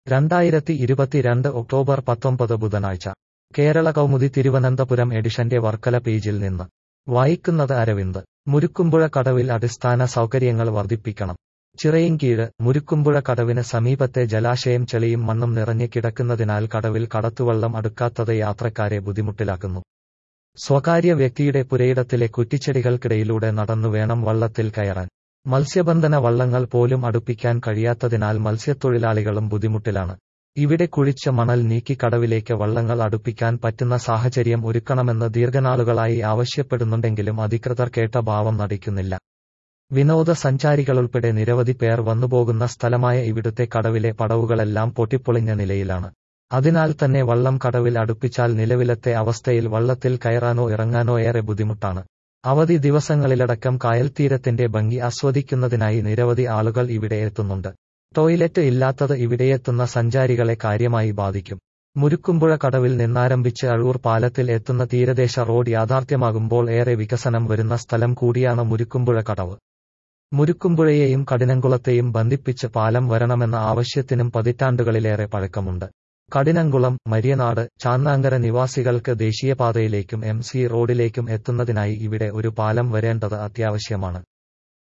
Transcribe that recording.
രണ്ടായിരത്തി ഇരുപത്തിരണ്ട് ഒക്ടോബർ പത്തൊമ്പത് ബുധനാഴ്ച കേരള കൗമുദി തിരുവനന്തപുരം എഡിഷന്റെ വർക്കല പേജിൽ നിന്ന് വായിക്കുന്നത് അരവിന്ദ് മുരുക്കുമ്പുഴ കടവിൽ അടിസ്ഥാന സൗകര്യങ്ങൾ വർദ്ധിപ്പിക്കണം ചിറയിൻകീഴ് മുരുക്കുമ്പുഴ കടവിന് സമീപത്തെ ജലാശയം ചെളിയും മണ്ണും നിറഞ്ഞു കിടക്കുന്നതിനാൽ കടവിൽ കടത്തുവള്ളം അടുക്കാത്തത് യാത്രക്കാരെ ബുദ്ധിമുട്ടിലാക്കുന്നു സ്വകാര്യ വ്യക്തിയുടെ പുരയിടത്തിലെ കുറ്റിച്ചെടികൾക്കിടയിലൂടെ നടന്നു വേണം വള്ളത്തിൽ കയറാൻ മത്സ്യബന്ധന വള്ളങ്ങൾ പോലും അടുപ്പിക്കാൻ കഴിയാത്തതിനാൽ മത്സ്യത്തൊഴിലാളികളും ബുദ്ധിമുട്ടിലാണ് ഇവിടെ കുഴിച്ച മണൽ നീക്കി കടവിലേക്ക് വള്ളങ്ങൾ അടുപ്പിക്കാൻ പറ്റുന്ന സാഹചര്യം ഒരുക്കണമെന്ന് ദീർഘനാളുകളായി ആവശ്യപ്പെടുന്നുണ്ടെങ്കിലും അധികൃതർ കേട്ട ഭാവം നടിക്കുന്നില്ല വിനോദസഞ്ചാരികളുൾപ്പെടെ നിരവധി പേർ വന്നുപോകുന്ന സ്ഥലമായ ഇവിടുത്തെ കടവിലെ പടവുകളെല്ലാം പൊട്ടിപ്പൊളിഞ്ഞ നിലയിലാണ് അതിനാൽ തന്നെ വള്ളം കടവിൽ അടുപ്പിച്ചാൽ നിലവിലത്തെ അവസ്ഥയിൽ വള്ളത്തിൽ കയറാനോ ഇറങ്ങാനോ ഏറെ ബുദ്ധിമുട്ടാണ് അവധി ദിവസങ്ങളിലടക്കം കായൽത്തീരത്തിന്റെ ഭംഗി ആസ്വദിക്കുന്നതിനായി നിരവധി ആളുകൾ ഇവിടെ എത്തുന്നുണ്ട് ടോയ്ലറ്റ് ഇല്ലാത്തത് ഇവിടെയെത്തുന്ന സഞ്ചാരികളെ കാര്യമായി ബാധിക്കും മുരുക്കുമ്പുഴ കടവിൽ നിന്നാരംഭിച്ച് അഴൂർ പാലത്തിൽ എത്തുന്ന തീരദേശ റോഡ് യാഥാർത്ഥ്യമാകുമ്പോൾ ഏറെ വികസനം വരുന്ന സ്ഥലം കൂടിയാണ് മുരുക്കുമ്പുഴ കടവ് മുരുക്കുമ്പുഴയെയും കഠിനംകുളത്തെയും ബന്ധിപ്പിച്ച് പാലം വരണമെന്ന ആവശ്യത്തിനും പതിറ്റാണ്ടുകളിലേറെ പഴക്കമുണ്ട് കഠിനംകുളം മര്യനാട് ചാന്നാങ്കര നിവാസികൾക്ക് ദേശീയപാതയിലേക്കും എം സി റോഡിലേക്കും എത്തുന്നതിനായി ഇവിടെ ഒരു പാലം വരേണ്ടത് അത്യാവശ്യമാണ്